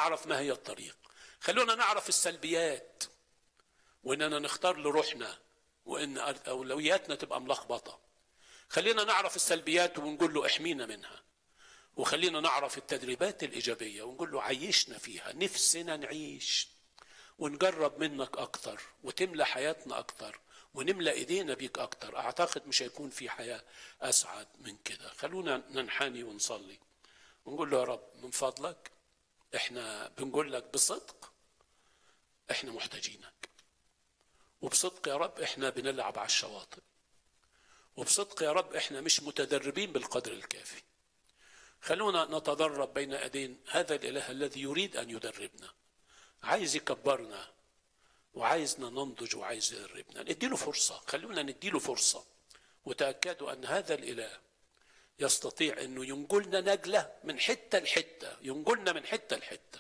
نعرف ما هي الطريق خلونا نعرف السلبيات واننا نختار لروحنا وان اولوياتنا تبقى ملخبطه خلينا نعرف السلبيات ونقول له احمينا منها وخلينا نعرف التدريبات الايجابيه ونقول له عيشنا فيها نفسنا نعيش ونجرب منك اكتر وتملى حياتنا اكتر ونملى ايدينا بيك اكتر اعتقد مش هيكون في حياه اسعد من كده خلونا ننحني ونصلي ونقول له يا رب من فضلك احنا بنقول لك بصدق احنا محتاجينك وبصدق يا رب احنا بنلعب على الشواطئ وبصدق يا رب احنا مش متدربين بالقدر الكافي خلونا نتدرب بين ايدين هذا الاله الذي يريد ان يدربنا عايز يكبرنا وعايزنا ننضج وعايز يدربنا نديله فرصه خلونا نديله فرصه وتاكدوا ان هذا الاله يستطيع انه ينقلنا نجله من حته لحته ينقلنا من حته لحته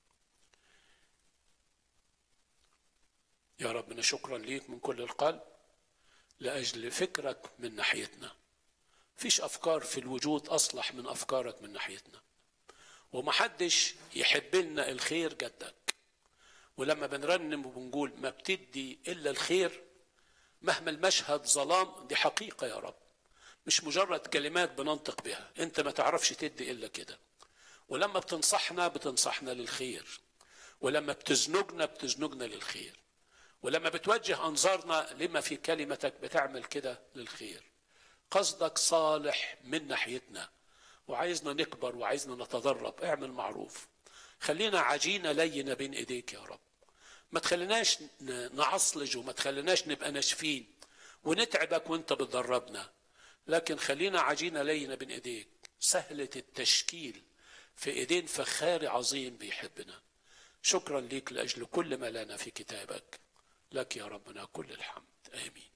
يا ربنا شكرا ليك من كل القلب لاجل فكرك من ناحيتنا فيش افكار في الوجود اصلح من افكارك من ناحيتنا ومحدش يحب لنا الخير جدك ولما بنرنم وبنقول ما بتدي الا الخير مهما المشهد ظلام دي حقيقه يا رب مش مجرد كلمات بننطق بها انت ما تعرفش تدي الا كده ولما بتنصحنا بتنصحنا للخير ولما بتزنجنا بتزنجنا للخير ولما بتوجه انظارنا لما في كلمتك بتعمل كده للخير قصدك صالح من ناحيتنا وعايزنا نكبر وعايزنا نتدرب اعمل معروف خلينا عجينة لينة بين ايديك يا رب ما تخليناش نعصلج وما تخليناش نبقى ناشفين ونتعبك وانت بتدربنا لكن خلينا عجينة لينة بين ايديك سهلة التشكيل في ايدين فخار عظيم بيحبنا شكرا ليك لاجل كل ما لنا في كتابك لك يا ربنا كل الحمد امين